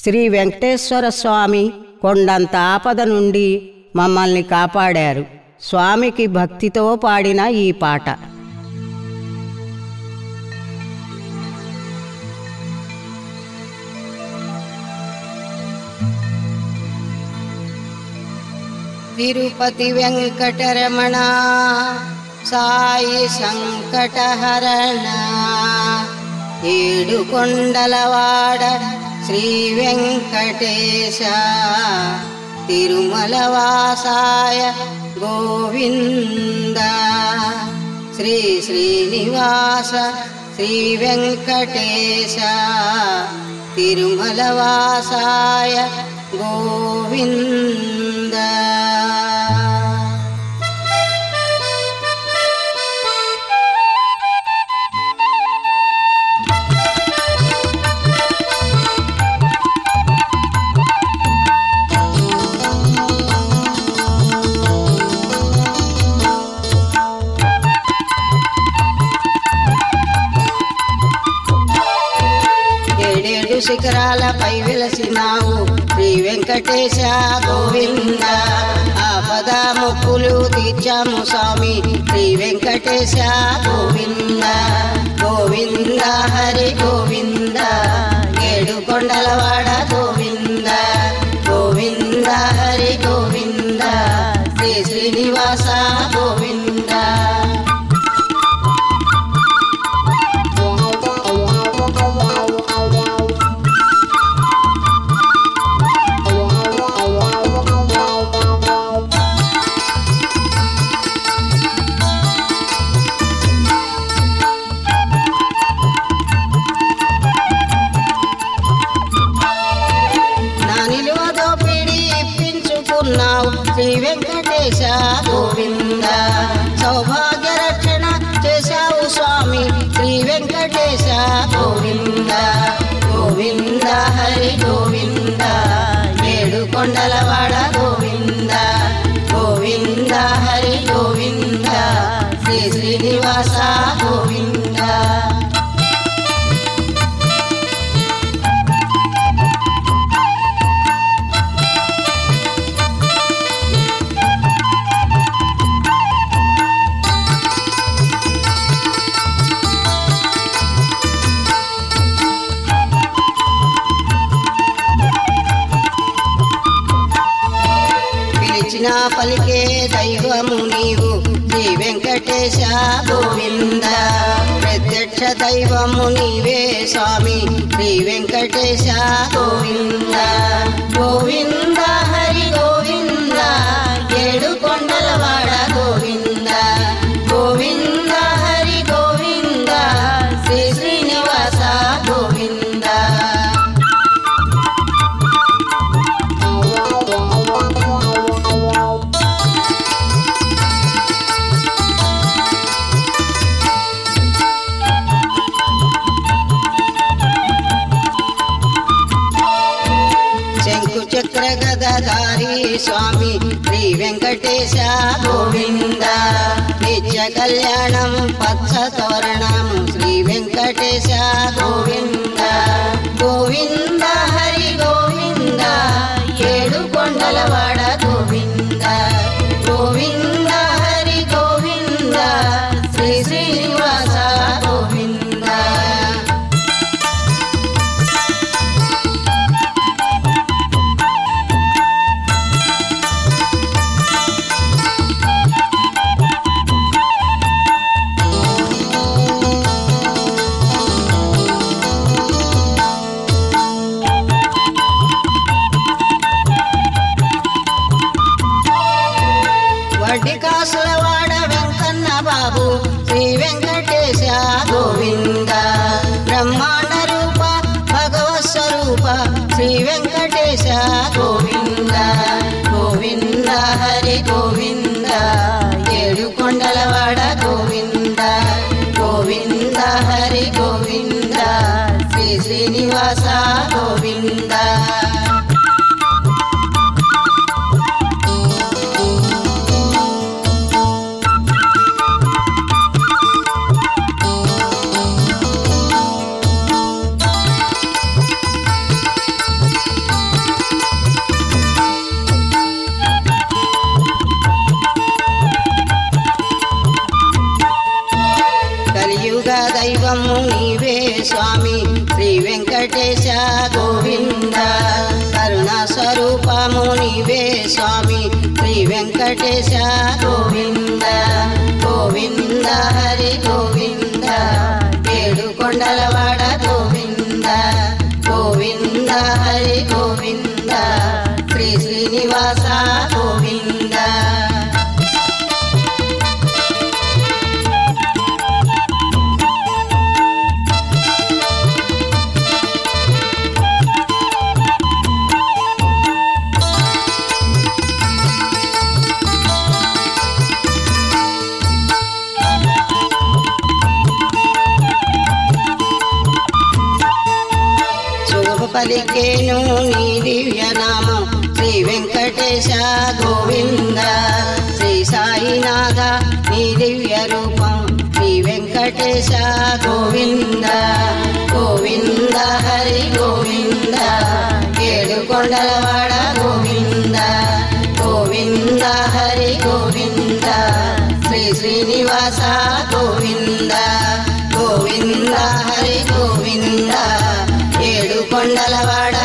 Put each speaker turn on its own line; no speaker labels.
శ్రీ వెంకటేశ్వర స్వామి కొండంత ఆపద నుండి మమ్మల్ని కాపాడారు స్వామికి భక్తితో పాడిన ఈ పాట తిరుపతి వెంకటరమణ సాయి సంకటహరణ ఏడు కొండలవాడ శ్రీ వెంకటేశ తిరుమల వాసాయ గోవింద శ్రీ శ్రీనివాస శ్రీ వెంకటేశ తిరుమల వాసాయ గోవింద ఏడేడు శిఖరాలపై వెలసినావు శ్రీ వెంకటేశ గోవింద ఆపద ముక్కులు తీర్చాము స్వామి శ్రీ వెంకటేశ గోవింద గోవింద హరి గోవింద ఏడు కొండలవాడ గోవింద గోవింద హరి గోవింద శ్రీ శ్రీనివాస గోవింద నా నిలువ దోపిడి ఇప్పించుకున్నావు శ్రీ వెంకటేశ గోవింద సౌభాగ్య రక్షణ చేశావు స్వామి శ్రీ వెంకటేశ గోవింద గోవింద హరి గోవింద ఏడు కొండలవాడ గోవింద గోవింద హరి గోవింద శ్రీ శ్రీనివాస గోవింద పిలిచిన పలికే దైవము నీవు శ్రీ వెంకటేశ గోవింద ప్రత్యక్ష దైవము నీవే స్వామి శ్రీ వెంకటేశ గోవింద గోవింద హరి గోవింద ఏడు కొండలవాడ గోవింద గోవింద హరి గోవింద శ్రీ శ్రీనివాస గోవింద శంకు చక్ర గదారి స్వామి శ్రీ వెంకటేశ గోవింద నిత్య కళ్యాణం పచ్చ తోరణం శ్రీ వెంకటేశ గోవింద గోవింద హరి గోవింద ఏడు కొండలవాడ గోవింద గోవింద హరి గోవింద శ్రీ శ్రీనివాస గోవింద వడ్డీ కాసుల వాడ వెంకన్న బాబు శ్రీ వెంకటేశ గోవింద బ్రహ్మాండ రూప భగవత్ స్వరూప శ్రీ వెంకటేశ గోవింద గోవింద హరి గోవింద ఏడు కొండలవాడ గోవింద గోవింద హరి గోవింద శ్రీ శ్రీనివాస గోవింద నీవే స్వామి శ్రీ వెంకటేశ గోవింద గోవింద హరి గోవింద ఏడు కొండలవాడ గోవింద గోవింద హరి గోవింద శ్రీ శ్రీనివాస గోవింద శుభ పలికేను నీ దివ్య నామం శ్రీ వెంకటేశ గోవింద శ్రీ సాయినాథ నీ దివ్య రూపం శ్రీ వెంకటేశ గోవింద గోవింద హరి గోవింద ఏడు కొండలవాడ గోవింద గోవింద హరి గోవింద శ్రీ శ్రీనివాస గోవింద గోవింద హరి గోవింద ఏడు కొండలవాడ